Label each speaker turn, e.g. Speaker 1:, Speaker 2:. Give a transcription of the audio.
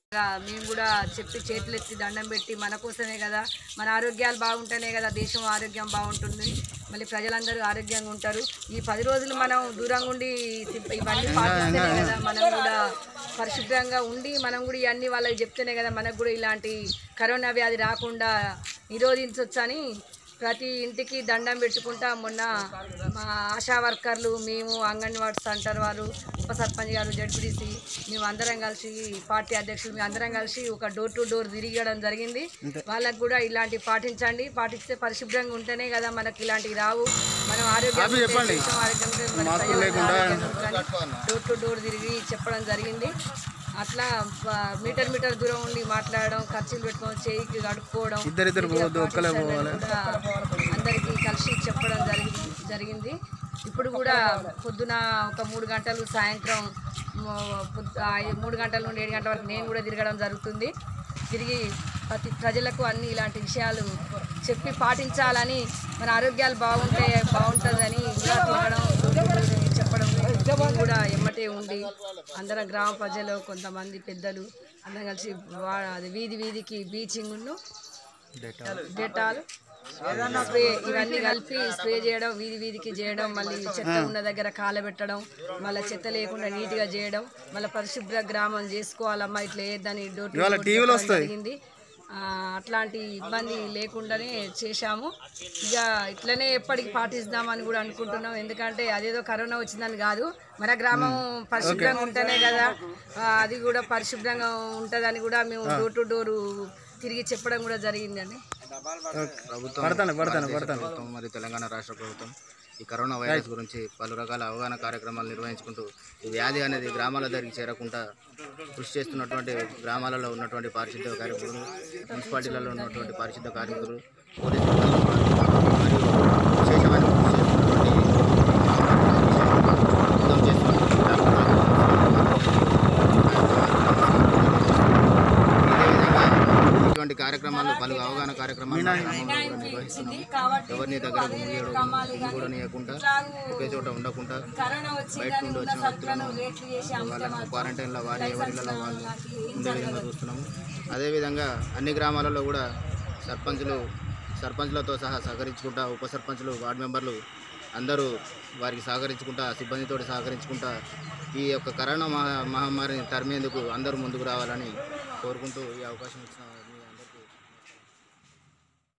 Speaker 1: గా మేము కూడా చెప్పి చేతులెత్తి దండం పెట్టి మన కోసమే కదా మన ఆరోగ్యాలు బాగుంటేనే కదా దేశం ఆరోగ్యం బాగుంటుంది మళ్ళీ ప్రజలందరూ ఆరోగ్యంగా ఉంటారు ఈ పది రోజులు మనం దూరంగా ఉండి ఇవన్నీ పాటిస్తేనే కదా మనం కూడా పరిశుభ్రంగా ఉండి మనం కూడా ఇవన్నీ వాళ్ళకి చెప్తేనే కదా మనకు కూడా ఇలాంటి కరోనా వ్యాధి రాకుండా నిరోధించవచ్చని ప్రతి ఇంటికి దండం పెట్టుకుంటా మొన్న మా ఆశా వర్కర్లు మేము అంగన్వాడీ సెంటర్ వారు ఉప సర్పంచ్ గారు జడ్పీటీసీ మేము అందరం కలిసి పార్టీ అధ్యక్షులు మేము అందరం కలిసి ఒక డోర్ టు డోర్ తిరిగడం జరిగింది వాళ్ళకు కూడా ఇలాంటివి పాటించండి పాటిస్తే పరిశుభ్రంగా ఉంటేనే కదా మనకి ఇలాంటివి రావు మనం ఆరోగ్యం దేశం ఆరోగ్యం ఉంటే మన ప్రజలు ఆరోగ్యంగా ఉంటారని డోర్ టు డోర్ తిరిగి చెప్పడం జరిగింది అట్లా ప- మీటర్ మీటర్ దూరం ఉండి మాట్లాడడం ఖర్చులు పెట్టుకొని చేయికి కడుక్కోవడం
Speaker 2: ఇద్దరిద్దరు పోవద్దు ఒక్కలే పోవాలి
Speaker 1: కూడా అందరికీ కలిసి చెప్పడం జరిగింది జరిగింది ఇప్పుడు కూడా పొద్దున ఒక మూడు గంటలు సాయంత్రం మూ- పొద్దు- ఆ మూడు గంటల నుండి ఏడు గంటల వరకు నేను కూడా తిరగడం జరుగుతుంది తిరిగి ప్రతి ప్రజలకు అన్ని ఇలాంటి విషయాలు చెప్పి పాటించాలని మన ఆరోగ్యాలు బాగుంటే బాగుంటుందని కూడా తిరగడం చెప్పడం నేను కూడా ఎమ్మటే ఉండి అందరం గ్రామ ప్రజలు కొంతమంది పెద్దలు అందరం కలిసి వా- అది వీధి వీధికి బీచింగ్ను డెటాల్ స్ప్రే ఇవన్నీ కలిపి స్ప్రే చేయడం వీధి వీధికి చేయడం మళ్ళీ చెత్త ఉన్న దగ్గర కాలబెట్టడం మళ్ళీ చెత్త లేకుండా నీట్గా చేయడం మళ్ళీ పరిశుభ్ర గ్రామం చేసుకోవాలమ్మా ఇట్లా వేయద్దని డోర్ టు డోర్ చెప్పడం జరిగింది ఆ, అట్లాంటి ఇబ్బంది లేకుండానే చేశాము ఇక ఇట్లనే ఎప్పటికి పాటిస్తామని కూడా అనుకుంటున్నాం ఎందుకంటే అదేదో కరోనా వచ్చిందని కాదు మన గ్రామం పరిశుభ్రంగా ఉంటేనే కదా ఆ, అది కూడా పరిశుభ్రంగా ఉంటుందని కూడా మేము డోర్ టు డోరు తిరిగి చెప్పడం కూడా జరిగిందండి
Speaker 3: ప్రభుత్వం
Speaker 2: పడతాను పడతాను
Speaker 3: భారతదేశ
Speaker 2: పడతాను
Speaker 3: ప్రభుత్వం మరియు తెలంగాణ రాష్ట్ర ప్రభుత్వం ఈ కరోనా వైరస్ గురించి పలు రకాల అవగాహన కార్యక్రమాలు నిర్వహించుకుంటూ ఈ వ్యాధి అనేది గ్రామాల దగ్గరికి చేరకుండా కృషి చేస్తున్నటువంటి గ్రామాలలో ఉన్నటువంటి పారిశుద్ధ్య కార్మికులు మున్సిపాలిటీలలో ఉన్నటువంటి పారిశుద్ధ్య కార్మికులు పోలీసు సిబ్బంది మరియు విశేషమైన కృషి చేస్తున్నటువంటి అర్థం చేస్తున్నటువంటి ఇదే విధంగా ఇటువంటి కార్యక్రమాలు పలు అవగాహన కార్యక్రమాలు గ్రామంలో కూడా నిర్వహిస్తున్నాము ఎవరిని దగ్గర ముగియడం కూడా నీయకుండా ఒకే చోట ఉండకుండా
Speaker 1: కరోనా
Speaker 3: బయట నుండి వచ్చిన వ్యక్తులను వాళ్ళకు క్వారంటైన్లో వారి ఎవరిలో వాళ్ళు ఉండే విధంగా చూస్తున్నాము అదేవిధంగా అన్ని గ్రామాలలో కూడా సర్పంచులు సర్పంచులతో సహా సహకరించుకుంటా ఉప సర్పంచులు వార్డు మెంబర్లు అందరూ వారికి సహకరించుకుంటా సిబ్బందితో సహకరించుకుంటా ఈ యొక్క కరోనా మహా మహమ్మారిని తరిమేందుకు అందరూ ముందుకు రావాలని కోరుకుంటూ ఈ అవకాశం ఇచ్చిన